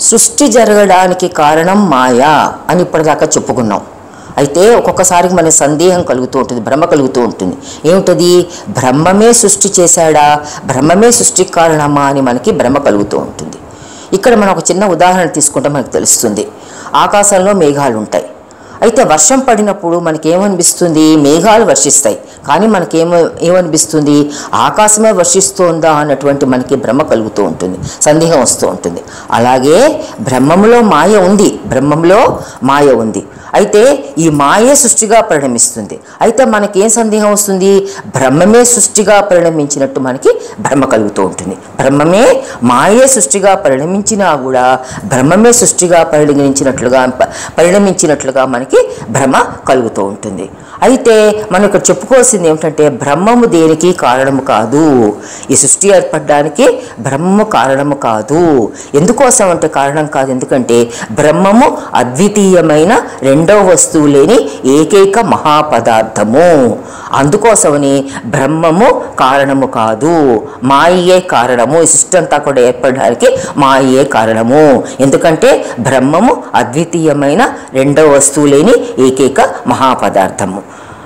సృష్టి జరగడానికి కారణం మాయా అని ఇప్పటిదాకా చెప్పుకున్నాం అయితే ఒక్కొక్కసారి మనకి సందేహం కలుగుతూ ఉంటుంది భ్రమ కలుగుతూ ఉంటుంది ఏమిటది బ్రహ్మమే సృష్టి చేశాడా బ్రహ్మమే సృష్టికి కారణమా అని మనకి భ్రమ కలుగుతూ ఉంటుంది ఇక్కడ మనం ఒక చిన్న ఉదాహరణ తీసుకుంటే మనకు తెలుస్తుంది ఆకాశంలో మేఘాలు ఉంటాయి అయితే వర్షం పడినప్పుడు మనకి ఏమనిపిస్తుంది మేఘాలు వర్షిస్తాయి కానీ మనకేమో ఏమనిపిస్తుంది ఆకాశమే వర్షిస్తోందా అన్నటువంటి మనకి భ్రమ కలుగుతూ ఉంటుంది సందేహం వస్తూ ఉంటుంది అలాగే బ్రహ్మంలో మాయ ఉంది బ్రహ్మంలో మాయ ఉంది అయితే ఈ మాయే సృష్టిగా పరిణమిస్తుంది అయితే మనకేం సందేహం వస్తుంది బ్రహ్మమే సృష్టిగా పరిణమించినట్టు మనకి భ్రమ కలుగుతూ ఉంటుంది బ్రహ్మమే మాయే సృష్టిగా పరిణమించినా కూడా బ్రహ్మమే సృష్టిగా పరిణమించినట్లుగా పరిణమించినట్లుగా మనకి భ్రమ కలుగుతూ ఉంటుంది అయితే మనం ఇక్కడ చెప్పుకోవాల్సింది ఏమిటంటే బ్రహ్మము దేనికి కారణము కాదు ఈ సృష్టి ఏర్పడడానికి బ్రహ్మము కారణము కాదు ఎందుకోసం అంటే కారణం కాదు ఎందుకంటే బ్రహ్మము అద్వితీయమైన రెండవ వస్తువు లేని ఏకైక మహాపదార్థము అందుకోసమని బ్రహ్మము కారణము కాదు మాయే కారణము ఈ సృష్టి అంతా కూడా ఏర్పడడానికి మాయే కారణము ఎందుకంటే బ్రహ్మము అద్వితీయమైన రెండవ వస్తువు లేని ఏకైక మహాపదార్థము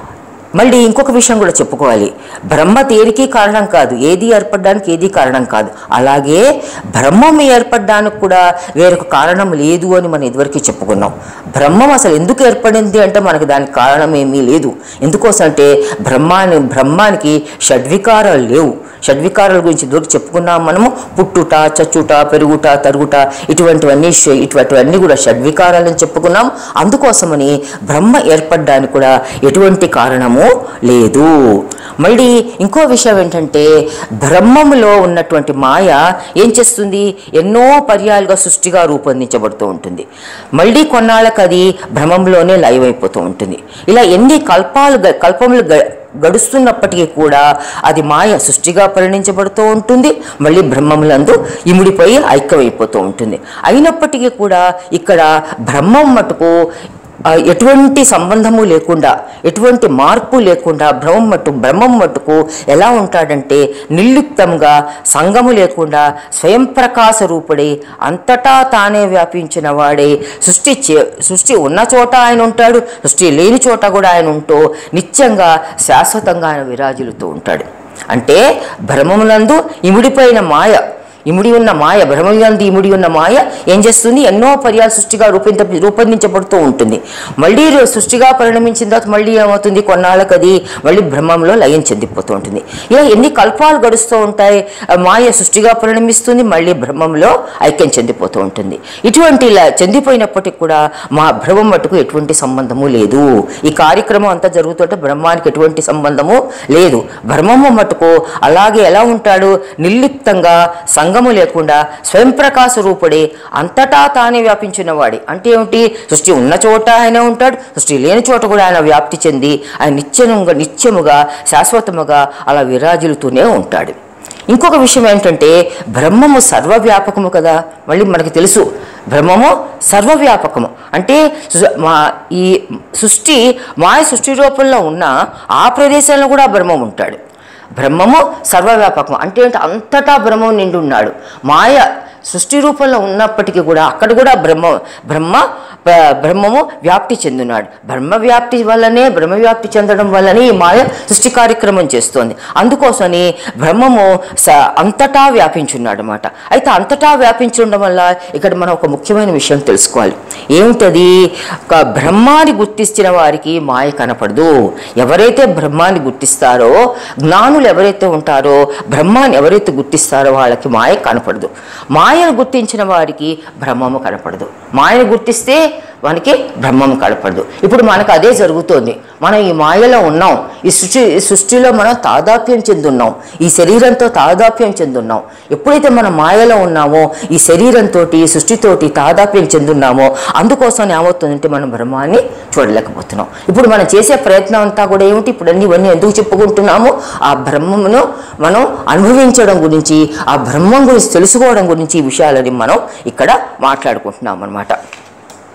మళ్ళీ ఇంకొక విషయం కూడా చెప్పుకోవాలి బ్రహ్మ దేనికి కారణం కాదు ఏది ఏర్పడడానికి ఏది కారణం కాదు అలాగే బ్రహ్మం ఏర్పడడానికి కూడా వేరొక కారణం లేదు అని మనం ఇదివరకు చెప్పుకున్నాం బ్రహ్మం అసలు ఎందుకు ఏర్పడింది అంటే మనకి దానికి కారణం ఏమీ లేదు ఎందుకోసం అంటే బ్రహ్మాని బ్రహ్మానికి షడ్వికారాలు లేవు షడ్వికారాల గురించి ఇదివరకు చెప్పుకున్నాం మనము పుట్టుట చచ్చుట పెరుగుట తరుగుట ఇటువంటివన్నీ ష- ఇటువంటివన్నీ కూడా షడ్వికారాలని చెప్పుకున్నాం అందుకోసమని బ్రహ్మ ఏర్పడడానికి కూడా ఎటువంటి కారణము లేదు మళ్ళీ ఇంకో విషయం ఏంటంటే బ్రహ్మములో ఉన్నటువంటి మాయ ఏం చేస్తుంది ఎన్నో పర్యాలుగా సృష్టిగా రూపొందించబడుతూ ఉంటుంది మళ్ళీ కొన్నాళ్ళకి అది భ్రమంలోనే లైవ్ అయిపోతూ ఉంటుంది ఇలా ఎన్ని కల్పాలు గ- కల్పములు గ- గడుస్తున్నప్పటికీ కూడా అది మాయ సృష్టిగా పరిణించబడుతూ ఉంటుంది మళ్ళీ బ్రహ్మములందు ఇముడిపోయి ఐక్యమైపోతూ ఉంటుంది అయినప్పటికీ కూడా ఇక్కడ బ్రహ్మం మటుకు ఆ, ఎటువంటి సంబంధము లేకుండా ఎటువంటి మార్పు లేకుండా బ్రహ్మం మట్టు బ్రహ్మం మట్టుకు ఎలా ఉంటాడంటే నిర్లిప్తంగా సంగము లేకుండా స్వయం ప్రకాశ రూపుడై అంతటా తానే వ్యాపించిన వాడే సృష్టి చే- సృష్టి ఉన్న చోట ఆయన ఉంటాడు సృష్టి లేని చోట కూడా ఆయన ఉంటూ నిత్యంగా శాశ్వతంగా ఆయన విరాజిల్లుతూ ఉంటాడు అంటే భ్రమములందు ఇముడిపోయిన మాయ ఇముడి ఉన్న మాయ భ్రమయంది ఇముడి ఉన్న మాయ ఏం చేస్తుంది ఎన్నో పర్యాలు సృష్టిగా రూపించ రూపొందించబడుతూ ఉంటుంది మళ్ళీ రు- సృష్టిగా పరిణమించిన తర్వాత మళ్ళీ ఏమవుతుంది కొన్నాళ్ళకి అది మళ్ళీ బ్రహ్మంలో లయం చెందిపోతూ ఉంటుంది ఇలా ఎన్ని కల్పాలు గడుస్తూ ఉంటాయి ఆ మాయ సృష్టిగా పరిణమిస్తుంది మళ్ళీ బ్రహ్మంలో ఐక్యం చెందిపోతూ ఉంటుంది ఇటువంటి ఇలా చెందిపోయినప్పటికీ కూడా మా భ్రమం మటుకు ఎటువంటి సంబంధము లేదు ఈ కార్యక్రమం అంతా జరుగుతుంటే బ్రహ్మానికి ఎటువంటి సంబంధము లేదు బ్రహ్మము మటుకు అలాగే ఎలా ఉంటాడు నిర్లిప్తంగా సంగము లేకుండా స్వయం ప్రకాశ రూపుడే అంతటా తానే వ్యాపించిన వాడి అంటే ఏమిటి సృష్టి ఉన్న చోట ఆయన ఉంటాడు సృష్టి లేని చోట కూడా ఆయన వ్యాప్తి చెంది ఆయన నిత్యముగా నిత్యముగా శాశ్వతముగా అలా విరాజిల్లుతూనే ఉంటాడు ఇంకొక విషయం ఏంటంటే బ్రహ్మము సర్వవ్యాపకము కదా మళ్ళీ మనకి తెలుసు బ్రహ్మము సర్వవ్యాపకము అంటే సు- మా ఈ సృష్టి మాయ సృష్టి రూపంలో ఉన్న ఆ ప్రదేశంలో కూడా బ్రహ్మం ఉంటాడు బ్రహ్మము సర్వవ్యాపకం అంటే ఏంటి అంతటా బ్రహ్మం నిండి ఉన్నాడు మాయ సృష్టి రూపంలో ఉన్నప్పటికీ కూడా అక్కడ కూడా బ్రహ్మ బ్రహ్మ బ- బ్రహ్మము వ్యాప్తి చెందున్నాడు బ్రహ్మ వ్యాప్తి వల్లనే బ్రహ్మ వ్యాప్తి చెందడం వల్లనే ఈ మాయ సృష్టి కార్యక్రమం చేస్తోంది అందుకోసమని బ్రహ్మము స అంతటా వ్యాపించున్నాడు అనమాట అయితే అంతటా వ్యాపించుండడం వల్ల ఇక్కడ మనం ఒక ముఖ్యమైన విషయం తెలుసుకోవాలి ఏమిటది ఒక బ్రహ్మాన్ని గుర్తించిన వారికి మాయ కనపడదు ఎవరైతే బ్రహ్మాన్ని గుర్తిస్తారో జ్ఞానులు ఎవరైతే ఉంటారో బ్రహ్మాన్ని ఎవరైతే గుర్తిస్తారో వాళ్ళకి మాయ కనపడదు మాయను గుర్తించిన వారికి బ్రహ్మము కనపడదు మాయను గుర్తిస్తే మనకి బ్రహ్మం కనపడదు ఇప్పుడు మనకు అదే జరుగుతోంది మనం ఈ మాయలో ఉన్నాం ఈ సృష్టి ఈ సృష్టిలో మనం తాదాప్యం చెందున్నాం ఈ శరీరంతో తాదాప్యం చెందున్నాం ఎప్పుడైతే మనం మాయలో ఉన్నామో ఈ శరీరంతో ఈ సృష్టితోటి తాదాప్యం చెందున్నామో అందుకోసం ఏమవుతుందంటే మనం బ్రహ్మాన్ని చూడలేకపోతున్నాం ఇప్పుడు మనం చేసే ప్రయత్నం అంతా కూడా ఏమిటి ఇప్పుడు అన్ని ఇవన్నీ ఎందుకు చెప్పుకుంటున్నాము ఆ బ్రహ్మమును మనం అనుభవించడం గురించి ఆ బ్రహ్మం గురించి తెలుసుకోవడం గురించి ఈ విషయాలని మనం ఇక్కడ మాట్లాడుకుంటున్నాం అన్నమాట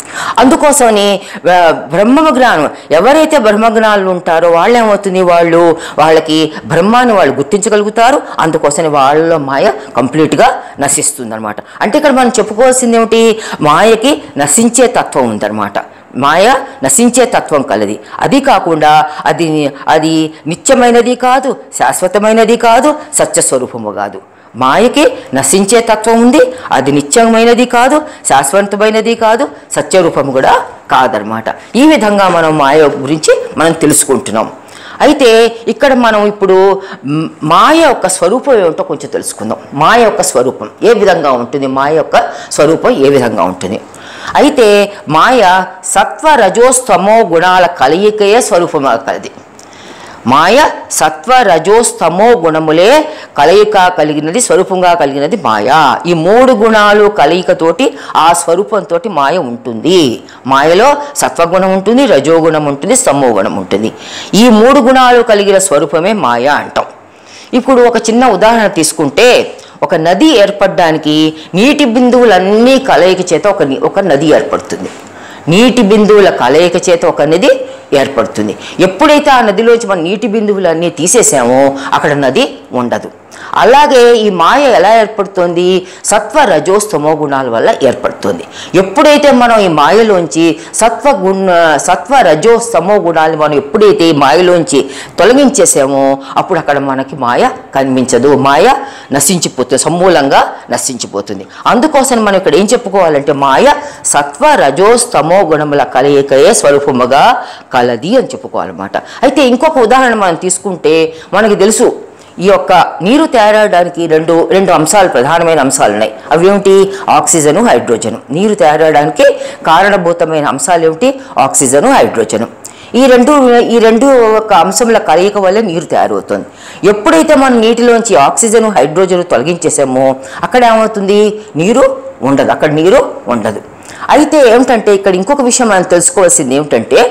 అందుకోసమని ఆ, బ్రహ్మ జ్ఞానం ఎవరైతే బ్రహ్మజ్ఞానులు ఉంటారో వాళ్ళు ఏమవుతుంది వాళ్ళు వాళ్ళకి బ్రహ్మాన్ని వాళ్ళు గుర్తించగలుగుతారు అందుకోసమని వాళ్ళలో మాయ కంప్లీట్గా నశిస్తుంది అనమాట అంటే ఇక్కడ మనం చెప్పుకోవాల్సింది ఏమిటి మాయకి నశించే తత్వం ఉందన్నమాట మాయ నశించే తత్వం కలది అది కాకుండా అది అది నిత్యమైనది కాదు శాశ్వతమైనది కాదు సత్యస్వరూపము కాదు మాయకి నశించే తత్వం ఉంది అది నిత్యమైనది కాదు శాశ్వతమైనది కాదు సత్యరూపము కూడా కాదనమాట ఈ విధంగా మనం మాయ గురించి మనం తెలుసుకుంటున్నాం అయితే ఇక్కడ మనం ఇప్పుడు మ్, మాయ యొక్క స్వరూపం ఏమిటో కొంచెం తెలుసుకుందాం మాయ యొక్క స్వరూపం ఏ విధంగా ఉంటుంది మాయ యొక్క స్వరూపం ఏ విధంగా ఉంటుంది అయితే మాయ సత్వ రజోస్తమో గుణాల కలయికయే స్వరూపం కలది మాయ సత్వ రజోస్తమో గుణములే కలయిక కలిగినది స్వరూపంగా కలిగినది మాయ ఈ మూడు గుణాలు కలయికతోటి ఆ స్వరూపంతో మాయ ఉంటుంది మాయలో సత్వగుణం ఉంటుంది రజోగుణం ఉంటుంది స్తమో గుణం ఉంటుంది ఈ మూడు గుణాలు కలిగిన స్వరూపమే మాయ అంటాం ఇప్పుడు ఒక చిన్న ఉదాహరణ తీసుకుంటే ఒక నది ఏర్పడడానికి నీటి బిందువులన్నీ కలయిక చేత ఒక ని- ఒక నది ఏర్పడుతుంది నీటి బిందువుల కలయిక చేత ఒక నది ఏర్పడుతుంది ఎప్పుడైతే ఆ నదిలోంచి మన నీటి బిందువులన్నీ తీసేసామో అక్కడ నది ఉండదు అలాగే ఈ మాయ ఎలా ఏర్పడుతుంది సత్వ రజోస్తమో గుణాల వల్ల ఏర్పడుతుంది ఎప్పుడైతే మనం ఈ మాయలోంచి సత్వ గుణ సత్వ రజోస్తమో గుణాలు మనం ఎప్పుడైతే ఈ మాయలోంచి తొలగించేసామో అప్పుడు అక్కడ మనకి మాయ కనిపించదు మాయ నశించిపోతుంది సమూలంగా నశించిపోతుంది అందుకోసం మనం ఇక్కడ ఏం చెప్పుకోవాలంటే మాయ సత్వ రజోస్తమో గుణముల కలయికయే స్వరూపముగా కలది అని చెప్పుకోవాలన్నమాట అయితే ఇంకొక ఉదాహరణ మనం తీసుకుంటే మనకి తెలుసు ఈ యొక్క నీరు తయారవడానికి రెండు రెండు అంశాలు ప్రధానమైన అంశాలు ఉన్నాయి అవి ఏమిటి ఆక్సిజను హైడ్రోజను నీరు తయారవడానికి కారణభూతమైన అంశాలు ఏమిటి ఆక్సిజను హైడ్రోజను ఈ రెండు ఈ రెండు ఒక అంశముల కలయిక వల్ల నీరు తయారవుతుంది ఎప్పుడైతే మనం నీటిలోంచి ఆక్సిజన్ హైడ్రోజన్ తొలగించేసామో అక్కడ ఏమవుతుంది నీరు ఉండదు అక్కడ నీరు ఉండదు అయితే ఏమిటంటే ఇక్కడ ఇంకొక విషయం మనం తెలుసుకోవాల్సింది ఏమిటంటే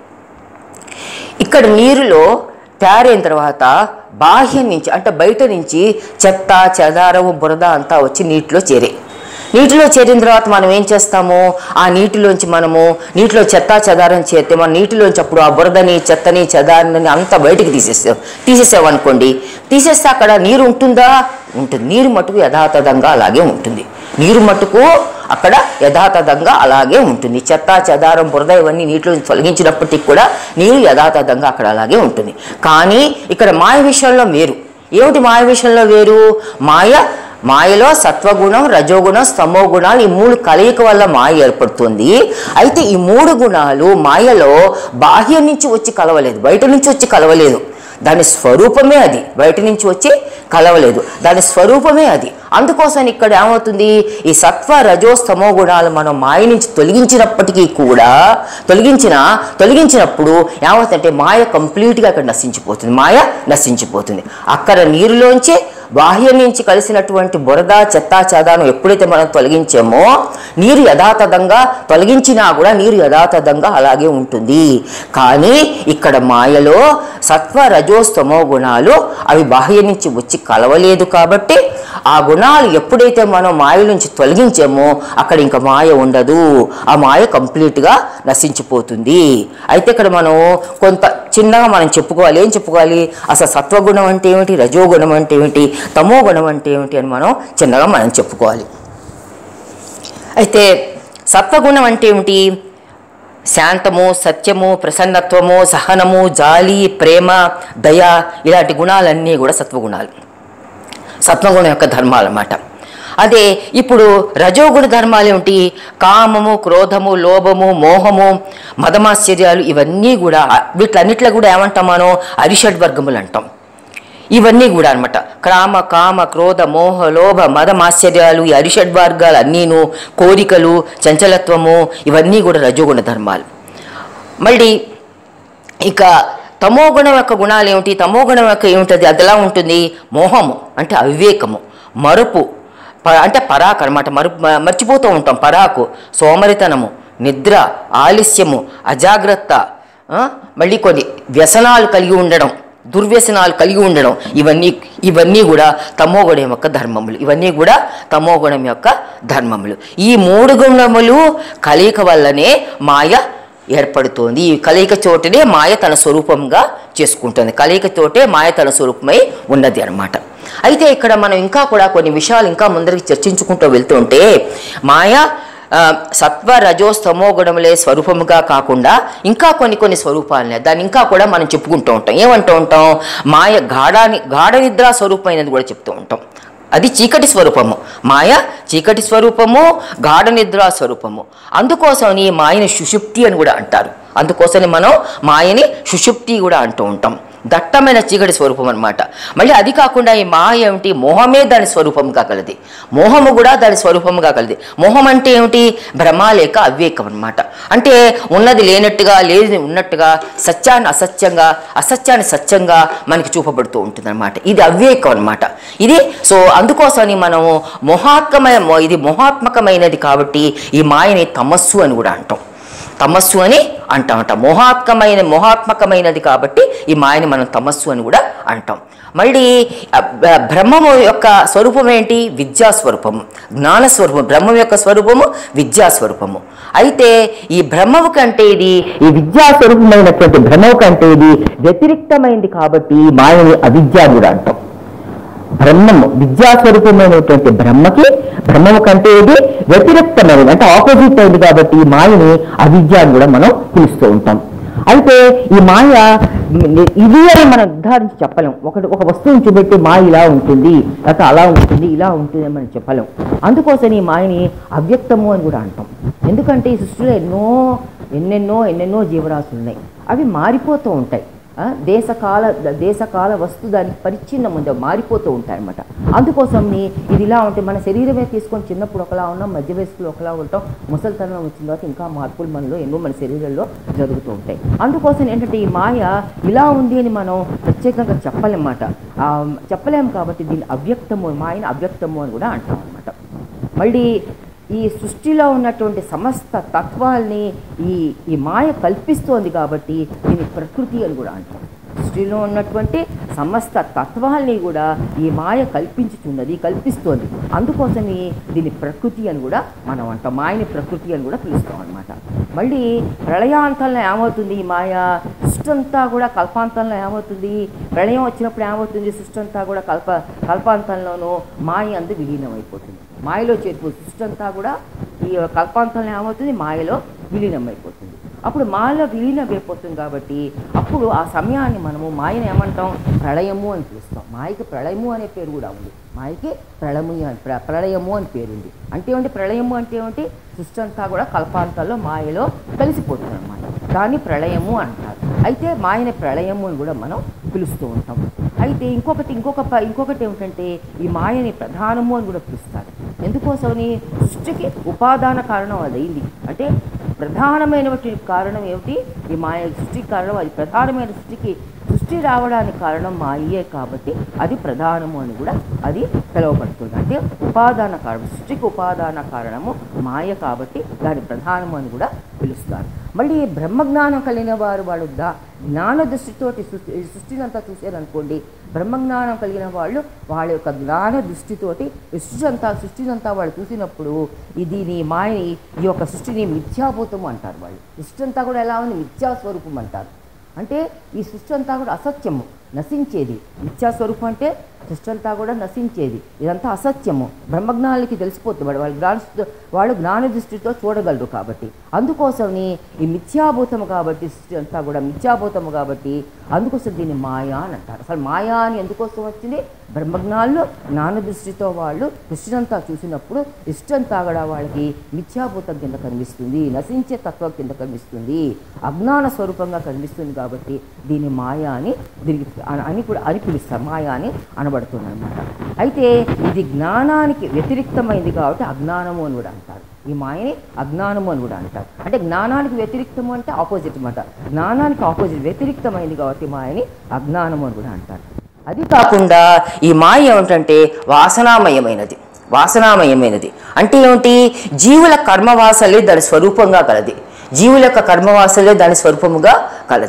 ఇక్కడ నీరులో తయారైన తర్వాత బాహ్యం నుంచి అంటే బయట నుంచి చెత్త చెదారము బురద అంతా వచ్చి నీటిలో చేరే నీటిలో చేరిన తర్వాత మనం ఏం చేస్తాము ఆ నీటిలోంచి మనము నీటిలో చెత్త చెదారం చేస్తే మన నీటిలోంచి అప్పుడు ఆ బురదని చెత్తని చెదారని అంతా బయటికి తీసేసాం తీసేసామనుకోండి తీసేస్తే అక్కడ నీరు ఉంటుందా ఉంటుంది నీరు మటుకు యథాతథంగా అలాగే ఉంటుంది నీరు మటుకు అక్కడ యథాతథంగా అలాగే ఉంటుంది చెత్త చెదారం బురద ఇవన్నీ నీటిలో తొలగించినప్పటికీ కూడా నీరు యథాతథంగా అక్కడ అలాగే ఉంటుంది కానీ ఇక్కడ మాయ విషయంలో వేరు ఏమిటి మాయ విషయంలో వేరు మాయ మాయలో సత్వగుణం రజోగుణం స్తమో గుణాలు ఈ మూడు కలయిక వల్ల మాయ ఏర్పడుతుంది అయితే ఈ మూడు గుణాలు మాయలో బాహ్యం నుంచి వచ్చి కలవలేదు బయట నుంచి వచ్చి కలవలేదు దాని స్వరూపమే అది బయట నుంచి వచ్చి కలవలేదు దాని స్వరూపమే అది అందుకోసం ఇక్కడ ఏమవుతుంది ఈ సత్వ రజో స్తమో గుణాలు మనం మాయ నుంచి తొలగించినప్పటికీ కూడా తొలగించిన తొలగించినప్పుడు ఏమవుతుందంటే మాయ కంప్లీట్గా అక్కడ నశించిపోతుంది మాయ నశించిపోతుంది అక్కడ నీరులోంచే బాహ్యం నుంచి కలిసినటువంటి బురద చెత్త చెదాను ఎప్పుడైతే మనం తొలగించామో నీరు యథాతథంగా తొలగించినా కూడా నీరు యథాతథంగా అలాగే ఉంటుంది కానీ ఇక్కడ మాయలో సత్వ రజోస్తమో గుణాలు అవి బాహ్యం నుంచి వచ్చి కలవలేదు కాబట్టి ఆ గుణాలు ఎప్పుడైతే మనం మాయ నుంచి తొలగించామో అక్కడ ఇంకా మాయ ఉండదు ఆ మాయ కంప్లీట్గా నశించిపోతుంది అయితే ఇక్కడ మనం కొంత చిన్నగా మనం చెప్పుకోవాలి ఏం చెప్పుకోవాలి అసలు సత్వగుణం అంటే ఏమిటి రజోగుణం అంటే ఏమిటి తమో గుణం అంటే ఏమిటి అని మనం చిన్నగా మనం చెప్పుకోవాలి అయితే సత్వగుణం అంటే ఏమిటి శాంతము సత్యము ప్రసన్నత్వము సహనము జాలి ప్రేమ దయ ఇలాంటి గుణాలన్నీ కూడా సత్వగుణాలు సత్వగుణం యొక్క ధర్మాలు అన్నమాట అదే ఇప్పుడు రజోగుణ ధర్మాలు ఏమిటి కామము క్రోధము లోభము మోహము మదమాశ్చర్యాలు ఇవన్నీ కూడా వీటిలన్నిట్లో కూడా ఏమంటాం మనం అరిషడ్ వర్గములు అంటాం ఇవన్నీ కూడా అనమాట క్రామ కామ క్రోధ మోహ లోభ మదమాశ్చర్యాలు ఈ అరిషడ్ వర్గాలు అన్నీను కోరికలు చంచలత్వము ఇవన్నీ కూడా రజోగుణ ధర్మాలు మళ్ళీ ఇక తమోగుణం యొక్క గుణాలు ఏమిటి తమోగుణం యొక్క ఏమిటది అది ఎలా ఉంటుంది మోహము అంటే అవివేకము మరుపు ప- అంటే పరాకు అనమాట మరు మ- మర్చిపోతూ ఉంటాం పరాకు సోమరితనము నిద్ర ఆలస్యము అజాగ్రత్త ఆ, మళ్ళీ కొన్ని వ్యసనాలు కలిగి ఉండడం దుర్వ్యసనాలు కలిగి ఉండడం ఇవన్నీ ఇవన్నీ కూడా తమోగుణం యొక్క ధర్మములు ఇవన్నీ కూడా తమోగుణం యొక్క ధర్మములు ఈ మూడు గుణములు కలయిక వల్లనే మాయ ఏర్పడుతోంది ఈ కలయిక చోటనే మాయ తన స్వరూపంగా చేసుకుంటుంది కలయిక చోటే మాయ తన స్వరూపమై ఉన్నది అన్నమాట అయితే ఇక్కడ మనం ఇంకా కూడా కొన్ని విషయాలు ఇంకా ముందరికి చర్చించుకుంటూ వెళ్తుంటే మాయ ఆ, సత్వ రజో స్తమో గుణములే స్వరూపముగా కాకుండా ఇంకా కొన్ని కొన్ని స్వరూపాలనే దాన్ని ఇంకా కూడా మనం చెప్పుకుంటూ ఉంటాం ఏమంటూ ఉంటాం మాయ గాఢాని గాఢ నిద్ర స్వరూపమైనది కూడా చెప్తూ ఉంటాం అది చీకటి స్వరూపము మాయ చీకటి స్వరూపము గాఢ నిద్ర స్వరూపము అందుకోసం ఈ మాయని సుషుప్తి అని కూడా అంటారు అందుకోసమే మనం మాయని సుషుప్తి కూడా అంటూ ఉంటాం దట్టమైన చీకటి స్వరూపం అన్నమాట మళ్ళీ అది కాకుండా ఈ మాయ ఏమిటి మోహమే దాని స్వరూపంగా కలది మోహము కూడా దాని స్వరూపంగా కలది మోహం అంటే ఏమిటి భ్రమ లేక అవివేకం అన్నమాట అంటే ఉన్నది లేనట్టుగా లేనిది ఉన్నట్టుగా సత్యాన్ని అసత్యంగా అసత్యాన్ని సత్యంగా మనకి చూపబడుతూ ఉంటుంది ఇది అవివేకం అన్నమాట ఇది సో అందుకోసమని మనము మొహాత్మకమైన ఇది మొహాత్మకమైనది కాబట్టి ఈ మాయని తమస్సు అని కూడా అంటాం తమస్సు అని అంటామట మోహాత్మకమైన మోహాత్మకమైనది కాబట్టి ఈ మాయని మనం తమస్సు అని కూడా అంటాం మళ్ళీ ఆ, బ- బ్రహ్మము యొక్క స్వరూపం ఏంటి విద్యా స్వరూపము జ్ఞాన స్వరూపం బ్రహ్మం యొక్క స్వరూపము విద్యా స్వరూపము అయితే ఈ బ్రహ్మము కంటే ఇది ఈ విద్యా స్వరూపమైనటువంటి బ్రహ్మము కంటే ఇది వ్యతిరిక్తమైంది కాబట్టి ఈ మాయని అవిద్య అని కూడా అంటాం బ్రహ్మము విద్యాస్వరూపమైనటువంటి బ్రహ్మకి బ్రహ్మము కంటే ఇది వ్యతిరేక్తమైనది అంటే ఆపోజిట్ అయింది కాబట్టి ఈ మాయని అవిద్య అని కూడా మనం పిలుస్తూ ఉంటాం అయితే ఈ మాయ ఇది అని మనం నిర్ధారించి చెప్పలేం ఒకటి ఒక వస్తువుని చూపెట్టి మాయ ఇలా ఉంటుంది లేకపోతే అలా ఉంటుంది ఇలా ఉంటుంది అని మనం చెప్పలేం అందుకోసం ఈ మాయని అవ్యక్తము అని కూడా అంటాం ఎందుకంటే ఈ సృష్టిలో ఎన్నో ఎన్నెన్నో ఎన్నెన్నో జీవరాశులు ఉన్నాయి అవి మారిపోతూ ఉంటాయి ఆ, దేశకాల దేశకాల వస్తు దానికి పరిచ్ఛిన్నం ఉంది అవి మారిపోతూ ఉంటాయి అనమాట అందుకోసం నీ- ఇది ఇలా ఉంటే మన శరీరమే తీసుకొని చిన్నప్పుడు ఒకలా ఉన్నాం మధ్య వయస్సులో ఒకలా ఉంటాం ముసలితనం వచ్చిన తర్వాత ఇంకా మార్పులు మనలో ఎన్నో మన శరీరంలో జరుగుతూ ఉంటాయి అందుకోసం ఏంటంటే ఈ మాయ ఇలా ఉంది అని మనం ప్రత్యేకంగా చెప్పలేమాట చెప్పలేము కాబట్టి దీన్ని అవ్యక్తము మాయని అవ్యక్తము అని కూడా అంటాం అనమాట మళ్ళీ ఈ సృష్టిలో ఉన్నటువంటి సమస్త తత్వాల్ని ఈ ఈ మాయ కల్పిస్తోంది కాబట్టి దీన్ని ప్రకృతి అని కూడా అంటాం సృష్టిలో ఉన్నటువంటి సమస్త తత్వాల్ని కూడా ఈ మాయ కల్పించుతున్నది కల్పిస్తోంది అందుకోసమే దీన్ని ప్రకృతి అని కూడా మనం అంటాం మాయని ప్రకృతి అని కూడా పిలుస్తాం అనమాట మళ్ళీ ప్రళయాంతంలో ఏమవుతుంది ఈ మాయ సృష్టి అంతా కూడా కల్పాంతంలో ఏమవుతుంది ప్రళయం వచ్చినప్పుడు ఏమవుతుంది సృష్టి అంతా కూడా కల్ప కల్పాంతంలోనూ మాయ అందు విలీనం అయిపోతుంది మాయలో చేరిపో సృష్టి అంతా కూడా ఈ కల్పాంతంలో ఏమవుతుంది మాయలో విలీనం అయిపోతుంది అప్పుడు మాయలో విలీనం అయిపోతుంది కాబట్టి అప్పుడు ఆ సమయాన్ని మనము మాయను ఏమంటాం ప్రళయము అని పిలుస్తాం మాయకి ప్రళయము అనే పేరు కూడా ఉంది మాయకి ప్రళయము అని ప్ర- ప్రళయము అని పేరు ఉంది అంటే ఏమిటి ప్రళయము అంటే ఏమిటి సృష్టి అంతా కూడా కల్పాంతాల్లో మాయలో కలిసిపోతుంది అనమాట దాన్ని ప్రళయము అంటారు అయితే మాయని ప్రళయము అని కూడా మనం పిలుస్తూ ఉంటాం అయితే ఇంకొకటి ఇంకొక ప- ఇంకొకటి ఏమిటంటే ఈ మాయని ప్రధానము అని కూడా పిలుస్తారు ఎందుకోసమని సృష్టికి ఉపాదాన కారణం అది అయింది అంటే ప్రధానమైనటువంటి కారణం ఏమిటి ఈ మాయ సృష్టికి కారణం అది ప్రధానమైన సృష్టికి సృష్టి రావడానికి కారణం మాయే కాబట్టి అది ప్రధానము అని కూడా అది పిలువబడుతుంది అంటే ఉపాదాన కారణం సృష్టికి ఉపాదాన కారణము మాయ కాబట్టి దాని ప్రధానము అని కూడా పిలుస్తారు మళ్ళీ బ్రహ్మజ్ఞానం కలిగిన వారు వాడు దా జ్ఞాన దృష్టితోటి సృష్టి ఈ సృష్టిని అంతా చూశారనుకోండి బ్రహ్మజ్ఞానం కలిగిన వాళ్ళు వాళ్ళ యొక్క జ్ఞాన దృష్టితోటి ఈ సృష్టి అంతా సృష్టిని అంతా వాళ్ళు చూసినప్పుడు ఇది నీ మాయని ఈ యొక్క సృష్టిని మిథ్యాభూతము అంటారు వాళ్ళు ఈ సృష్టి అంతా కూడా ఎలా ఉంది మిథ్యా స్వరూపం అంటారు అంటే ఈ సృష్టి అంతా కూడా అసత్యము నశించేది మిథ్యా స్వరూపం అంటే సృష్టి అంతా కూడా నశించేది ఇదంతా అసత్యము బ్రహ్మజ్ఞానులకి తెలిసిపోతుంది వాడు వాళ్ళ జ్ఞాన వాళ్ళు జ్ఞాన దృష్టితో చూడగలరు కాబట్టి అందుకోసమని ఈ మిథ్యాభూతము కాబట్టి సృష్టి అంతా కూడా మిథ్యాభూతము కాబట్టి అందుకోసం దీన్ని మాయా అని అంటారు అసలు మాయా అని ఎందుకోసం వచ్చింది బ్రహ్మజ్ఞానులు జ్ఞాన దృష్టితో వాళ్ళు సృష్టినంతా చూసినప్పుడు ఇష్టంతా కూడా వాళ్ళకి మిథ్యాభూతం కింద కనిపిస్తుంది నశించే తత్వం కింద కనిపిస్తుంది అజ్ఞాన స్వరూపంగా కనిపిస్తుంది కాబట్టి దీన్ని మాయా అని దీనికి అన- అని కూడా అని పిలుస్తారు మాయా అని అనబడుతుంది అనమాట అయితే ఇది జ్ఞానానికి వ్యతిరిక్తమైంది కాబట్టి అజ్ఞానము అని కూడా అంటారు ఈ మాయని అజ్ఞానము అని కూడా అంటారు అంటే జ్ఞానానికి వ్యతిరిక్తము అంటే ఆపోజిట్ అన్నమాట జ్ఞానానికి ఆపోజిట్ వ్యతిరిక్తమైంది కాబట్టి మాయని అజ్ఞానము అని కూడా అంటారు అది కాకుండా ఈ మాయ ఏమిటంటే వాసనామయమైనది వాసనామయమైనది అంటే ఏమిటి జీవుల కర్మవాసలే దాని స్వరూపంగా కలది జీవుల యొక్క కర్మవాసలే దాని స్వరూపముగా కలది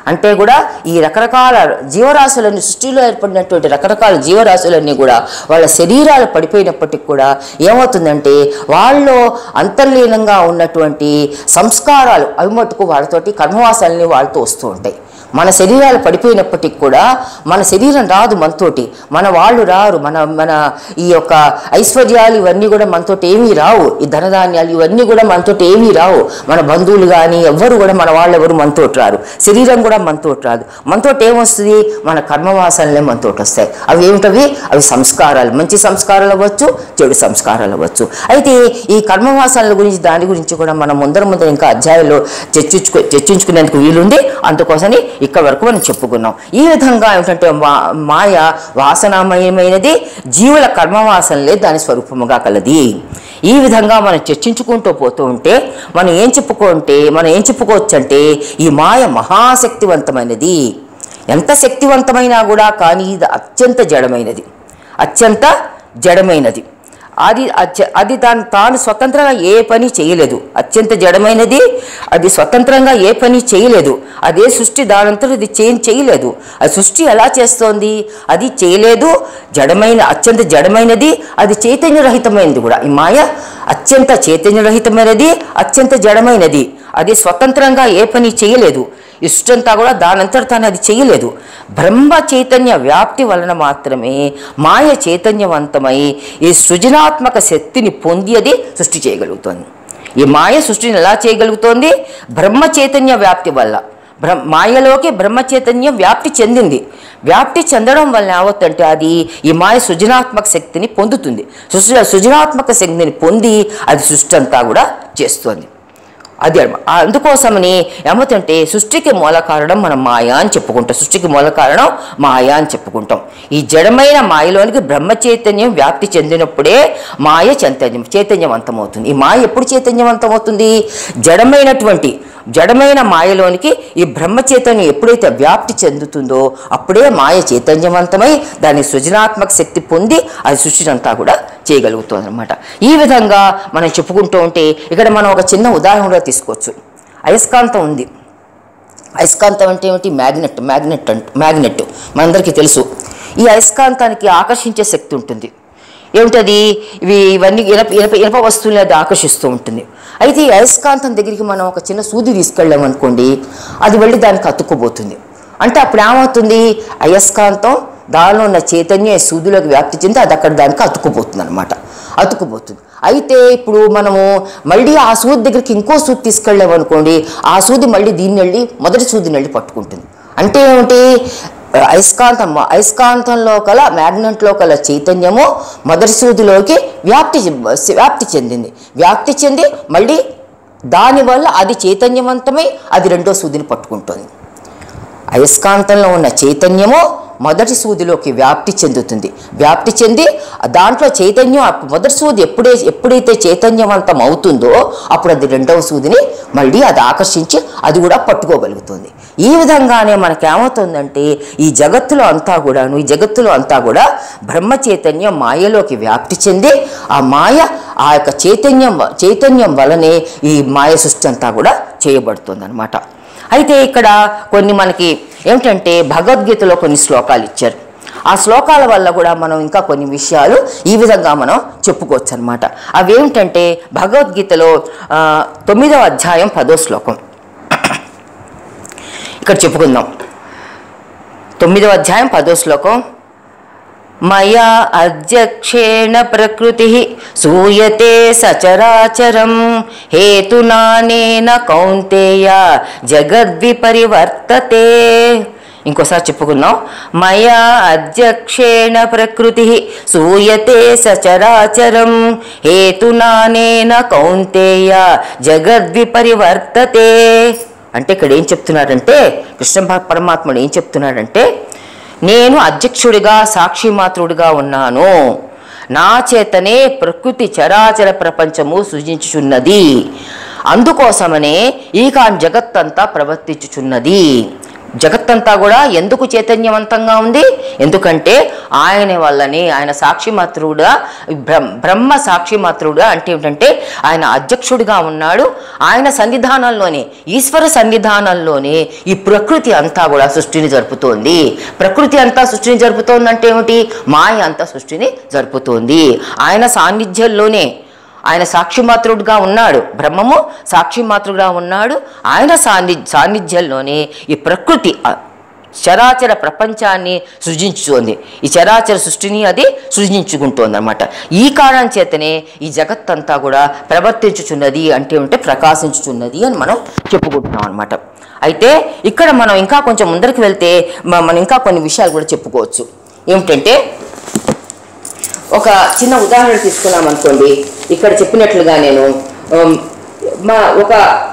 అంటే కూడా ఈ రకరకాల జీవరాశులన్నీ సృష్టిలో ఏర్పడినటువంటి రకరకాల జీవరాశులన్నీ కూడా వాళ్ళ శరీరాలు పడిపోయినప్పటికి కూడా ఏమవుతుందంటే వాళ్ళలో అంతర్లీనంగా ఉన్నటువంటి సంస్కారాలు అవి మటుకు వాళ్ళతోటి కర్మవాసాలని వాళ్ళతో వస్తూ ఉంటాయి మన శరీరాలు పడిపోయినప్పటికి కూడా మన శరీరం రాదు మనతోటి మన వాళ్ళు రారు మన మన ఈ యొక్క ఐశ్వర్యాలు ఇవన్నీ కూడా మనతోటి ఏమీ రావు ఈ ధనధాన్యాలు ఇవన్నీ కూడా మనతోటి ఏమీ రావు మన బంధువులు కానీ ఎవ్వరు కూడా మన వాళ్ళు ఎవరు మనతోటి రారు శరీరం కూడా మనతోటి రాదు మనతోటి ఏమొస్తుంది మన కర్మవాసనలే మనతోటి వస్తాయి అవి ఏమిటవి అవి సంస్కారాలు మంచి సంస్కారాలు అవ్వచ్చు చెడు సంస్కారాలు అవ్వచ్చు అయితే ఈ కర్మవాసనల గురించి దాని గురించి కూడా మనం ముందర ముందర ఇంకా అధ్యాయంలో చర్చించుకు చర్చించుకునేందుకు వీలుంది అందుకోసమని ఇక్కడ వరకు మనం చెప్పుకున్నాం ఈ విధంగా ఏమిటంటే మా- మాయ వాసనామయమైనది జీవుల కర్మవాసనలే దాని స్వరూపముగా కలది ఈ విధంగా మనం చర్చించుకుంటూ పోతూ ఉంటే మనం ఏం చెప్పుకుంటే మనం ఏం చెప్పుకోవచ్చు అంటే ఈ మాయ మహాశక్తివంతమైనది ఎంత శక్తివంతమైనా కూడా కానీ ఇది అత్యంత జడమైనది అత్యంత జడమైనది అది అత్య- అది దాని తాను స్వతంత్రంగా ఏ పని చేయలేదు అత్యంత జడమైనది అది స్వతంత్రంగా ఏ పని చేయలేదు అదే సృష్టి దానంతరం ఇది చేయం చేయలేదు అది సృష్టి ఎలా చేస్తోంది అది చేయలేదు జడమైన అత్యంత జడమైనది అది చైతన్యరహితమైనది కూడా ఈ మాయ అత్యంత చైతన్యరహితమైనది అత్యంత జడమైనది అది స్వతంత్రంగా ఏ పని చేయలేదు ఇష్టంతా కూడా దానంతట తాను అది చేయలేదు బ్రహ్మ చైతన్య వ్యాప్తి వలన మాత్రమే మాయ చైతన్యవంతమై ఈ సృజనాత్మక శక్తిని పొంది అది సృష్టి చేయగలుగుతుంది ఈ మాయ సృష్టిని ఎలా చేయగలుగుతోంది బ్రహ్మ చైతన్య వ్యాప్తి వల్ల బ్రహ్మ మాయలోకి బ్రహ్మ చైతన్యం వ్యాప్తి చెందింది వ్యాప్తి చెందడం వల్ల ఏమవుతుందంటే అది ఈ మాయ సృజనాత్మక శక్తిని పొందుతుంది సృజ సృజనాత్మక శక్తిని పొంది అది సృష్టి అంతా కూడా చేస్తుంది అది అన్నమా- ఆ అందుకోసమని ఏమవుతుందంటే సృష్టికి మూల కారణం మనం మాయ అని చెప్పుకుంటాం సృష్టికి మూల కారణం మాయ అని చెప్పుకుంటాం ఈ జడమైన మాయలోనికి బ్రహ్మ చైతన్యం వ్యాప్తి చెందినప్పుడే మాయ చైతన్యం చైతన్యవంతమవుతుంది ఈ మాయ ఎప్పుడు చైతన్యవంతమవుతుంది జడమైనటువంటి జడమైన మాయలోనికి ఈ బ్రహ్మ చైతన్యం ఎప్పుడైతే వ్యాప్తి చెందుతుందో అప్పుడే మాయ చైతన్యవంతమై దాని సృజనాత్మక శక్తి పొంది అది సృష్టినంతా కూడా చేయగలుగుతుంది అనమాట ఈ విధంగా మనం చెప్పుకుంటూ ఉంటే ఇక్కడ మనం ఒక చిన్న ఉదాహరణ కూడా తీసుకోవచ్చు అయస్కాంతం ఉంది అయస్కాంతం అంటే ఏమిటి మ్యాగ్నెట్ మ్యాగ్నెట్ అంట మ్యాగ్నెట్ మనందరికీ తెలుసు ఈ అయస్కాంతానికి ఆకర్షించే శక్తి ఉంటుంది ఏమిటది ఇవి ఇవన్నీ ఇనప ఇనప ఇనప వస్తువులు అది ఆకర్షిస్తూ ఉంటుంది అయితే ఈ అయస్కాంతం దగ్గరికి మనం ఒక చిన్న సూది తీసుకెళ్ళాం అనుకోండి అది వెళ్ళి దానికి అతుక్కుపోతుంది అంటే అప్పుడు ఏమవుతుంది అయస్కాంతం దానిలో ఉన్న చైతన్యం ఈ సూదిలోకి వ్యాప్తి చెంది అది అక్కడ దానికి అతుక్కుపోతుంది అనమాట అతుక్కుపోతుంది అయితే ఇప్పుడు మనము మళ్ళీ ఆ సూది దగ్గరికి ఇంకో సూది తీసుకెళ్ళాం అనుకోండి ఆ సూది మళ్ళీ దీన్ని వెళ్ళి మొదటి సూదిని వెళ్ళి పట్టుకుంటుంది అంటే ఏమిటి అయస్కాంతం అయస్కాంతంలో కల మ్యాగ్నెట్లో కల చైతన్యము మొదటి సూదిలోకి వ్యాప్తి చె- వ్యాప్తి చెందింది వ్యాప్తి చెంది మళ్ళీ దానివల్ల అది చైతన్యవంతమై అది రెండో సూదిని పట్టుకుంటుంది అయస్కాంతంలో ఉన్న చైతన్యము మొదటి సూదిలోకి వ్యాప్తి చెందుతుంది వ్యాప్తి చెంది దాంట్లో చైతన్యం అప్- మొదటి సూది ఎప్పుడే ఎప్పుడైతే చైతన్యవంతం అవుతుందో అప్పుడు అది రెండవ సూదిని మళ్ళీ అది ఆకర్షించి అది కూడా పట్టుకోగలుగుతుంది ఈ విధంగానే మనకేమవుతుందంటే ఈ జగత్తులో అంతా కూడాను ఈ జగత్తులో అంతా కూడా బ్రహ్మ చైతన్యం మాయలోకి వ్యాప్తి చెంది ఆ మాయ ఆ యొక్క చైతన్యం వ- చైతన్యం వలనే ఈ మాయ సృష్టి అంతా కూడా చేయబడుతుంది అనమాట అయితే ఇక్కడ కొన్ని మనకి ఏమిటంటే భగవద్గీతలో కొన్ని శ్లోకాలు ఇచ్చారు ఆ శ్లోకాల వల్ల కూడా మనం ఇంకా కొన్ని విషయాలు ఈ విధంగా మనం చెప్పుకోవచ్చు అనమాట అవేమిటంటే భగవద్గీతలో ఆ, తొమ్మిదవ అధ్యాయం పదో శ్లోకం ఇక్కడ చెప్పుకుందాం తొమ్మిదవ అధ్యాయం పదో శ్లోకం మయా అధ్యక్షేణ ప్రకృతి సూయతే సచరాచరం హేతునానేన కౌంతేయ జగద్విపరివర్తతే ఇంకోసారి చెప్పుకున్నాం మయా అధ్యక్షేణ ప్రకృతి సూయతే సచరాచరం హేతునానేన కౌంతేయ జగద్విపరివర్తతే అంటే ఇక్కడ ఏం చెప్తున్నాడంటే కృష్ణ ప- పరమాత్ముడు ఏం చెప్తున్నాడంటే నేను అధ్యక్షుడిగా సాక్షి మాత్రుడిగా ఉన్నాను నా చేతనే ప్రకృతి చరాచర ప్రపంచము సృజించుచున్నది అందుకోసమనే ఈ కాన్ జగత్తంతా ప్రవర్తించుచున్నది జగత్తంతా కూడా ఎందుకు చైతన్యవంతంగా ఉంది ఎందుకంటే ఆయన వల్లనే ఆయన సాక్షి మాత్రుడుగా బ్రహ్మ బ్రహ్మ సాక్షి మాత్రుడుగా అంటే ఏమిటంటే ఆయన అధ్యక్షుడిగా ఉన్నాడు ఆయన సన్నిధానంలోనే ఈశ్వర సన్నిధానంలోనే ఈ ప్రకృతి అంతా కూడా సృష్టిని జరుపుతోంది ప్రకృతి అంతా సృష్టిని జరుపుతోంది అంటే ఏమిటి మాయ అంతా సృష్టిని జరుపుతోంది ఆయన సాన్నిధ్యంలోనే ఆయన సాక్షిమాత్రుడుగా ఉన్నాడు బ్రహ్మము సాక్షిమాత్రుడుగా ఉన్నాడు ఆయన సాన్ని సాన్నిధ్యంలోనే ఈ ప్రకృతి ఆ, చరాచర ప్రపంచాన్ని సృజించుతోంది ఈ చరాచర సృష్టిని అది సృజించుకుంటోంది అనమాట ఈ కారణం చేతనే ఈ జగత్తంతా కూడా ప్రవర్తించుచున్నది అంటే ఉంటే ప్రకాశించుచున్నది అని మనం చెప్పుకుంటున్నాం అనమాట అయితే ఇక్కడ మనం ఇంకా కొంచెం ముందరికి వెళ్తే మ- మనం ఇంకా కొన్ని విషయాలు కూడా చెప్పుకోవచ్చు ఏమిటంటే ఒక చిన్న ఉదాహరణ తీసుకున్నాం అనుకోండి ఇక్కడ చెప్పినట్లుగా నేను ఉమ్, మా ఒక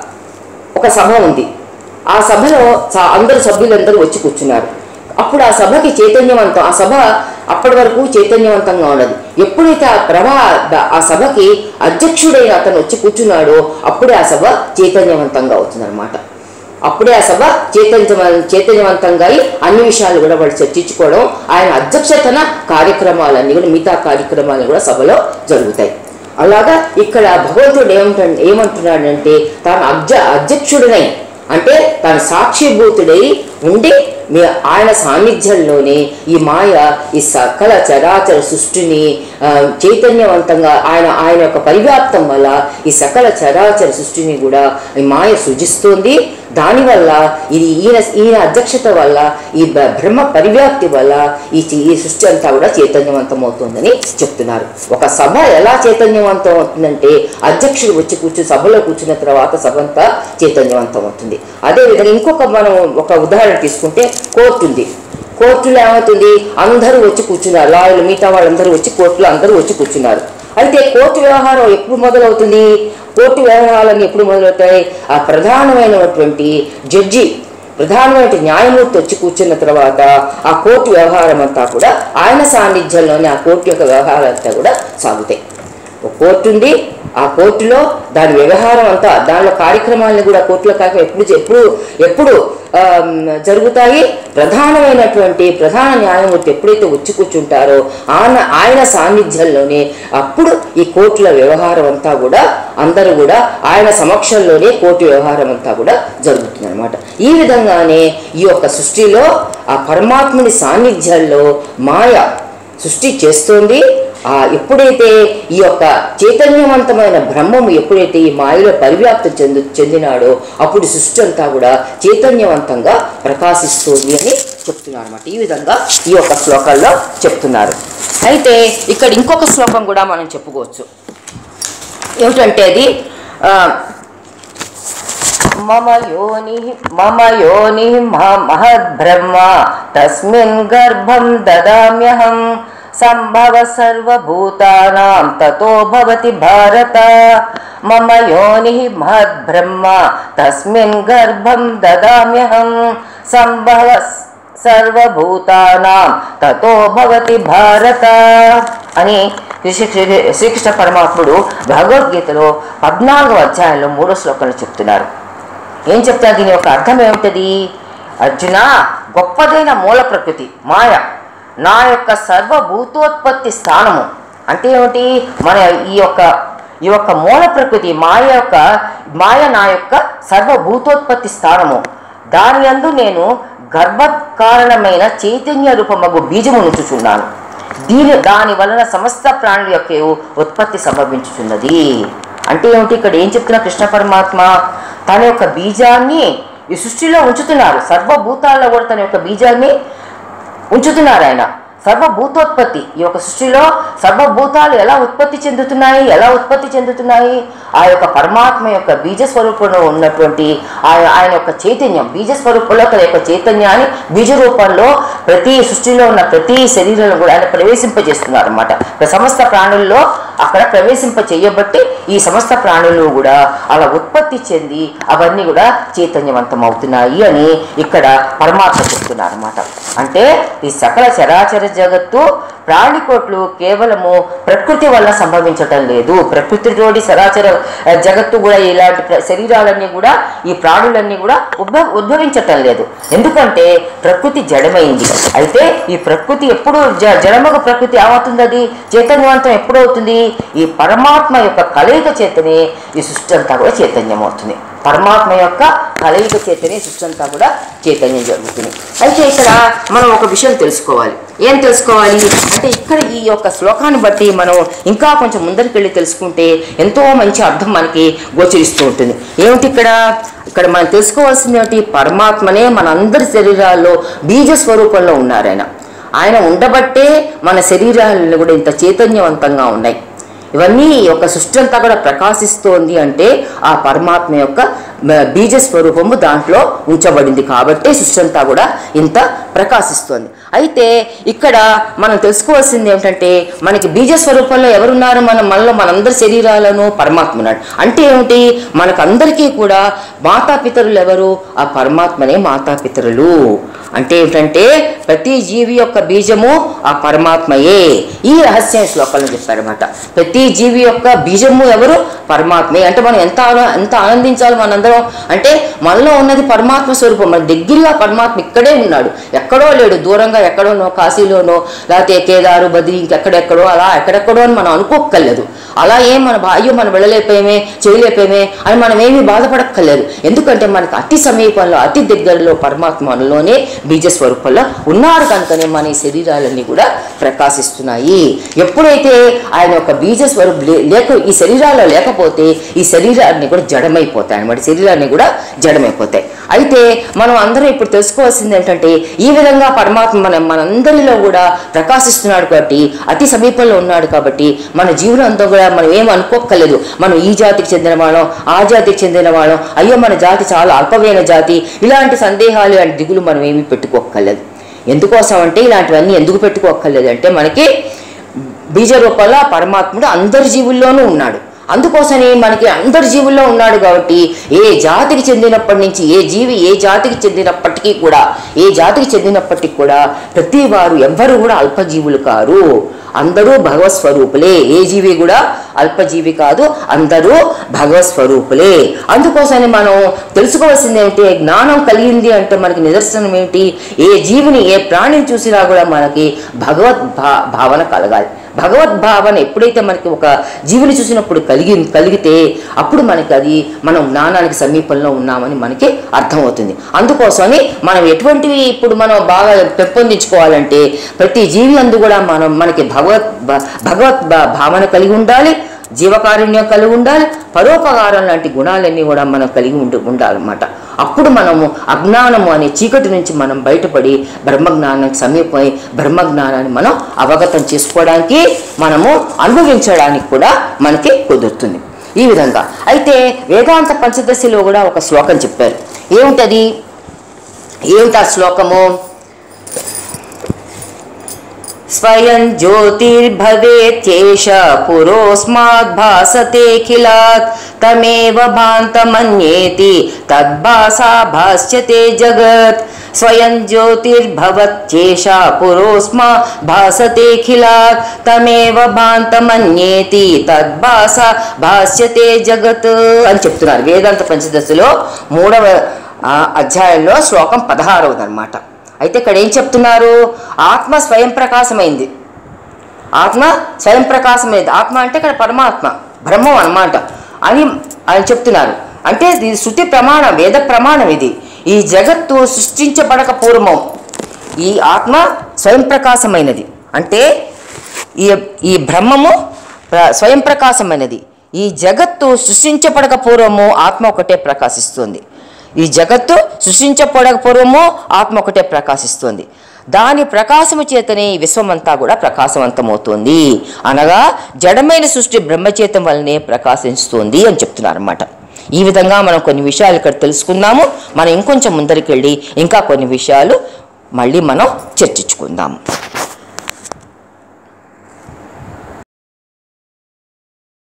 ఒక సభ ఉంది ఆ సభలో చా- అందరు సభ్యులందరూ వచ్చి కూర్చున్నారు అప్పుడు ఆ సభకి చైతన్యవంతం ఆ సభ అప్పటి వరకు చైతన్యవంతంగా ఉన్నది ఎప్పుడైతే ఆ ప్రభా ద- ఆ సభకి అధ్యక్షుడైన అతను వచ్చి కూర్చున్నాడో అప్పుడే ఆ సభ చైతన్యవంతంగా అవుతుందన్నమాట అప్పుడే ఆ సభ చైతన్య చైతన్యవంతంగా అయి అన్ని విషయాలు కూడా వాళ్ళు చర్చించుకోవడం ఆయన అధ్యక్షతన కార్యక్రమాలన్నీ కూడా మిగతా కార్యక్రమాలు కూడా సభలో జరుగుతాయి అలాగా ఇక్కడ భగవంతుడు ఏమంట ఏమంటున్నాడంటే తాను అధ్య అధ్యక్షుడినై అంటే తాను సాక్షిభూతుడై ఉండి మీ ఆయన సాన్నిధ్యంలోనే ఈ మాయ ఈ సకల చరాచర సృష్టిని ఆ, చైతన్యవంతంగా ఆయన ఆయన యొక్క పరివ్యాప్తం వల్ల ఈ సకల చరాచర సృష్టిని కూడా ఈ మాయ సృజిస్తోంది దానివల్ల ఇది ఈయన ఈయన అధ్యక్షత వల్ల ఈ బ- బ్రహ్మ పరివ్యాప్తి వల్ల ఈ చి- ఈ సృష్టి అంతా కూడా చైతన్యవంతం అవుతుందని చెప్తున్నారు ఒక సభ ఎలా చైతన్యవంతం అవుతుందంటే అధ్యక్షుడు వచ్చి కూర్చుని సభలో కూర్చున్న తర్వాత సభ అంతా చైతన్యవంతం అవుతుంది అదేవిధంగా ఇంకొక మనం ఒక ఉదాహరణ తీసుకుంటే కోర్టు ఉంది కోర్టులో ఏమవుతుంది అందరూ వచ్చి కూర్చున్నారు లాయర్లు మిగతా వాళ్ళందరూ వచ్చి కోర్టులో అందరూ వచ్చి కూర్చున్నారు అయితే కోర్టు వ్యవహారం ఎప్పుడు మొదలవుతుంది కోర్టు వ్యవహారాలన్నీ ఎప్పుడు మొదలవుతాయి ఆ ప్రధానమైనటువంటి జడ్జి ప్రధానమైన న్యాయమూర్తి వచ్చి కూర్చున్న తర్వాత ఆ కోర్టు వ్యవహారం అంతా కూడా ఆయన సాన్నిధ్యంలోనే ఆ కోర్టు యొక్క వ్యవహారాలు అంతా కూడా సాగుతాయి ఒక కోర్టు ఉంది ఆ కోర్టులో దాని వ్యవహారం అంతా దానిలో కార్యక్రమాలను కూడా కోర్టులో కాక ఎప్పుడు ఎప్పుడు ఎప్పుడు ఆమ్, జరుగుతాయి ప్రధానమైనటువంటి ప్రధాన న్యాయమూర్తి ఎప్పుడైతే వచ్చి కూర్చుంటారో ఆయన ఆయన సాన్నిధ్యంలోనే అప్పుడు ఈ కోర్టుల వ్యవహారం అంతా కూడా అందరూ కూడా ఆయన సమక్షంలోనే కోర్టు వ్యవహారం అంతా కూడా జరుగుతుంది అనమాట ఈ విధంగానే ఈ యొక్క సృష్టిలో ఆ పరమాత్ముని సాన్నిధ్యాల్లో మాయ సృష్టి చేస్తోంది ఆ ఎప్పుడైతే ఈ యొక్క చైతన్యవంతమైన బ్రహ్మము ఎప్పుడైతే ఈ మాయలో పరివ్యాప్తి చెందు చెందినాడో అప్పుడు సృష్టి అంతా కూడా చైతన్యవంతంగా ప్రకాశిస్తుంది అని చెప్తున్నారు అనమాట ఈ విధంగా ఈ యొక్క శ్లోకాల్లో చెప్తున్నారు అయితే ఇక్కడ ఇంకొక శ్లోకం కూడా మనం చెప్పుకోవచ్చు ఏమిటంటే అది ఆ, మమ యోని మమ యోని మహద్బ్రహ్మ తస్మిన్ గర్భం దదామ్యహం సంభవ సర్వభూతానాం తతో భవతి భారత మమ యోని మహద్బ్రహ్మ తస్మిన్ గర్భం దదామ్యహం సంభవ సర్వభూతానాం తతో భవతి భారత అని శ్రీ శ్రీ- శ్రీకృష్ణ పరమాత్ముడు భగవద్గీతలో పద్నాలుగో అధ్యాయంలో మూడో శ్లోకంలో చెప్తున్నారు ఏం చెప్తారు దీని యొక్క అర్థం ఏమిటది అర్జున గొప్పదైన మూల ప్రకృతి మాయ నా యొక్క సర్వభూతోత్పత్తి స్థానము అంటే ఏమిటి మన ఈ యొక్క ఈ యొక్క మూల ప్రకృతి మాయ యొక్క మాయ నా యొక్క సర్వభూతోత్పత్తి స్థానము దాని యందు నేను గర్భకారణమైన చైతన్య రూపమగు బీజము నుంచుచున్నాను దీని దాని వలన సమస్త ప్రాణుల యొక్క ఉత్పత్తి సంభవించుచున్నది అంటే ఏమిటి ఇక్కడ ఏం చెప్తున్నా కృష్ణ పరమాత్మ తన యొక్క బీజాన్ని ఈ సృష్టిలో ఉంచుతున్నారు సర్వభూతాల్లో కూడా తన యొక్క బీజాన్ని ఉంచుతున్నారు ఆయన సర్వభూతోత్పత్తి ఈ యొక్క సృష్టిలో సర్వభూతాలు ఎలా ఉత్పత్తి చెందుతున్నాయి ఎలా ఉత్పత్తి చెందుతున్నాయి ఆ యొక్క పరమాత్మ యొక్క బీజ స్వరూపంలో ఉన్నటువంటి ఆయన ఆయన యొక్క చైతన్యం బీజ స్వరూపంలో తన యొక్క చైతన్యాన్ని బీజ రూపంలో ప్రతి సృష్టిలో ఉన్న ప్రతి శరీరంలో కూడా ఆయన ప్రవేశింపజేస్తున్నారు అనమాట సమస్త ప్రాణుల్లో అక్కడ ప్రవేశింప చేయబట్టి ఈ సమస్త ప్రాణులు కూడా అలా ఉత్పత్తి చెంది అవన్నీ కూడా చైతన్యవంతం అవుతున్నాయి అని ఇక్కడ పరమాత్మ చెప్తున్నారు అనమాట అంటే ఈ సకల చరాచర జగత్తు ప్రాణికోట్లు కేవలము ప్రకృతి వల్ల సంభవించటం లేదు ప్రకృతితోటి సరాచర ఆ, జగత్తు కూడా ఇలాంటి ప్ర- శరీరాలన్నీ కూడా ఈ ప్రాణులన్నీ కూడా ఉద్భవ ఉద్భవించటం లేదు ఎందుకంటే ప్రకృతి జడమైంది అయితే ఈ ప్రకృతి ఎప్పుడు జ జడమగ ప్రకృతి ఏమవుతుంది అది చైతన్యవంతం ఎప్పుడవుతుంది ఈ పరమాత్మ యొక్క కలయిక చేతనే ఈ సృష్టి అంతా కూడా చైతన్యం అవుతుంది పరమాత్మ యొక్క కలయిక చేతనే సృష్టి అంతా కూడా చైతన్యం జరుగుతుంది అయితే ఇక్కడ మనం ఒక విషయం తెలుసుకోవాలి ఏం తెలుసుకోవాలి అంటే ఇక్కడ ఈ యొక్క శ్లోకాన్ని బట్టి మనం ఇంకా కొంచెం ముందరికి వెళ్ళి తెలుసుకుంటే ఎంతో మంచి అర్థం మనకి గోచరిస్తూ ఉంటుంది ఏమిటి ఇక్కడ ఇక్కడ మనం తెలుసుకోవాల్సింది ఏమిటి పరమాత్మనే మన అందరి శరీరాల్లో బీజ స్వరూపంలో ఉన్నారు ఆయన ఆయన ఉండబట్టే మన శరీరాలు కూడా ఇంత చైతన్యవంతంగా ఉన్నాయి ఇవన్నీ ఈ యొక్క సృష్టి అంతా కూడా ప్రకాశిస్తోంది అంటే ఆ పరమాత్మ యొక్క మ- బీజ స్వరూపము దాంట్లో ఉంచబడింది కాబట్టి సృష్టి అంతా కూడా ఇంత ప్రకాశిస్తోంది అయితే ఇక్కడ మనం తెలుసుకోవాల్సింది ఏమిటంటే మనకి బీజ స్వరూపంలో ఎవరున్నారు మన మనలో మనందరి శరీరాలను పరమాత్మ ఉన్నాడు అంటే ఏమిటి మనకందరికీ కూడా మాతాపితరులు ఎవరు ఆ పరమాత్మనే మాతాపితరులు అంటే ఏమిటంటే ప్రతి జీవి యొక్క బీజము ఆ పరమాత్మయే ఈ రహస్యం శ్లోకంలో చెప్పారన్నమాట ప్రతి జీవి యొక్క బీజము ఎవరు పరమాత్మే అంటే మనం ఎంత ఆన- ఎంత ఆనందించాలి మనందరం అంటే మనలో ఉన్నది పరమాత్మ స్వరూపం మన దగ్గరగా పరమాత్మ ఇక్కడే ఉన్నాడు ఎక్కడో లేడు దూరంగా ఎక్కడోనో కాశీలోనో లేకపోతే కేదారు బద్రి ఇంకెక్కడెక్కడో అలా ఎక్కడెక్కడో అని మనం అనుకోక్కర్లేదు అలా ఏం మన అయ్యో మనం వెళ్ళలేకపోయామే చేయలేకపోయామే అని మనం ఏమీ బాధపడక్కర్లేదు ఎందుకంటే మనకు అతి సమీపంలో అతి దగ్గరలో పరమాత్మ మనలోనే బీజ స్వరూపంలో ఉన్నారు కనుకనే మన ఈ శరీరాలన్నీ కూడా ప్రకాశిస్తున్నాయి ఎప్పుడైతే ఆయన యొక్క బీజ స్వరూపం లే- లేక ఈ శరీరాల్లో లేకపోతే ఈ శరీరాన్ని కూడా జడమైపోతాయి అనమాట శరీరాన్ని కూడా జడమైపోతాయి అయితే మనం అందరం ఇప్పుడు తెలుసుకోవాల్సింది ఏంటంటే ఈ విధంగా పరమాత్మ మన మనందరిలో కూడా ప్రకాశిస్తున్నాడు కాబట్టి అతి సమీపంలో ఉన్నాడు కాబట్టి మన జీవనం అంతా కూడా మనం ఏం అనుకోక్కర్లేదు మనం ఈ జాతికి చెందిన వాళ్ళం ఆ జాతికి చెందిన వాళ్ళం అయ్యో మన జాతి చాలా అల్పమైన జాతి ఇలాంటి సందేహాలు ఇలాంటి దిగులు మనం ఏమీ పెట్టుకోక్కర్లేదు ఎందుకోసం అంటే ఇలాంటివన్నీ ఎందుకు పెట్టుకోక్కర్లేదు అంటే మనకి బీజ రూపంలో ఆ పరమాత్ముడు అందరి జీవుల్లోనూ ఉన్నాడు అందుకోసమే మనకి అందరి జీవుల్లో ఉన్నాడు కాబట్టి ఏ జాతికి చెందినప్పటి నుంచి ఏ జీవి ఏ జాతికి చెందినప్పటికీ కూడా ఏ జాతికి చెందినప్పటికీ కూడా ప్రతి వారు ఎవ్వరు కూడా అల్పజీవులు కారు అందరూ భగవత్ స్వరూపులే ఏ జీవి కూడా అల్పజీవి కాదు అందరూ భగవత్ స్వరూపులే అందుకోసమని మనం తెలుసుకోవాల్సింది ఏమిటి జ్ఞానం కలిగింది అంటే మనకి నిదర్శనం ఏమిటి ఏ జీవిని ఏ ప్రాణిని చూసినా కూడా మనకి భగవద్ భా భావన కలగాలి భగవద్భావన ఎప్పుడైతే మనకి ఒక జీవిని చూసినప్పుడు కలిగి కలిగితే అప్పుడు మనకి అది మనం జ్ఞానానికి సమీపంలో ఉన్నామని మనకి అర్థమవుతుంది అందుకోసమని మనం ఎటువంటివి ఇప్పుడు మనం బాగా పెంపొందించుకోవాలంటే ప్రతి జీవి అందు కూడా మనం మనకి భగవత్ భ- భగవత్ భా- భావన కలిగి ఉండాలి జీవకారుణ్యం కలిగి ఉండాలి పరోపకారం లాంటి గుణాలన్నీ కూడా మనం కలిగి ఉండి ఉండాలన్నమాట అప్పుడు మనము అజ్ఞానము అనే చీకటి నుంచి మనం బయటపడి బ్రహ్మజ్ఞానానికి సమీపమై బ్రహ్మజ్ఞానాన్ని మనం అవగతం చేసుకోవడానికి మనము అనుభవించడానికి కూడా మనకి కుదురుతుంది ఈ విధంగా అయితే వేదాంత పంచదశిలో కూడా ఒక శ్లోకం చెప్పారు ఏమిటది ఏమిటి ఆ శ్లోకము స్వయం జ్యోతిర్భవేత్యేష పురోస్మాద్ భాసతేఖిలాత్ తమేవ భాంతమన్యేతి తద్భాసా భాస్యతే జగత్ స్వయం జ్యోతిర్భవత్యేష పురోస్మా భాసతేఖిలాత్ తమేవ భాంతమన్యేతి తద్భాసా భాస్యతే జగత్ అని చెప్తున్నారు వేదాంత పంచదశలో మూడవ ఆ, అధ్యాయంలో శ్లోకం పదహారవది అనమాట అయితే ఇక్కడ ఏం చెప్తున్నారు ఆత్మ స్వయం ప్రకాశమైంది ఆత్మ స్వయం ప్రకాశమైంది ఆత్మ అంటే ఇక్కడ పరమాత్మ బ్రహ్మం అన్నమాట అని ఆయన చెప్తున్నారు అంటే ఇది శృతి ప్రమాణం వేద ప్రమాణం ఇది ఈ జగత్తు సృష్టించబడక పూర్వం ఈ ఆత్మ స్వయం ప్రకాశమైనది అంటే ఈ ఈ బ్రహ్మము ప్ర- స్వయం ప్రకాశమైనది ఈ జగత్తు సృష్టించబడక పూర్వము ఆత్మ ఒకటే ప్రకాశిస్తుంది ఈ జగత్తు సృష్టించబడక పూర్వము ఆత్మ ఒకటే ప్రకాశిస్తుంది దాని ప్రకాశము చేతనే ఈ విశ్వమంతా కూడా ప్రకాశవంతమవుతుంది అనగా జడమైన సృష్టి బ్రహ్మచేతం వల్లనే ప్రకాశిస్తుంది అని చెప్తున్నారు అన్నమాట ఈ విధంగా మనం కొన్ని విషయాలు ఇక్కడ తెలుసుకుందాము మనం ఇంకొంచెం ముందరికి వెళ్ళి ఇంకా కొన్ని విషయాలు మళ్ళీ మనం చర్చించుకుందాము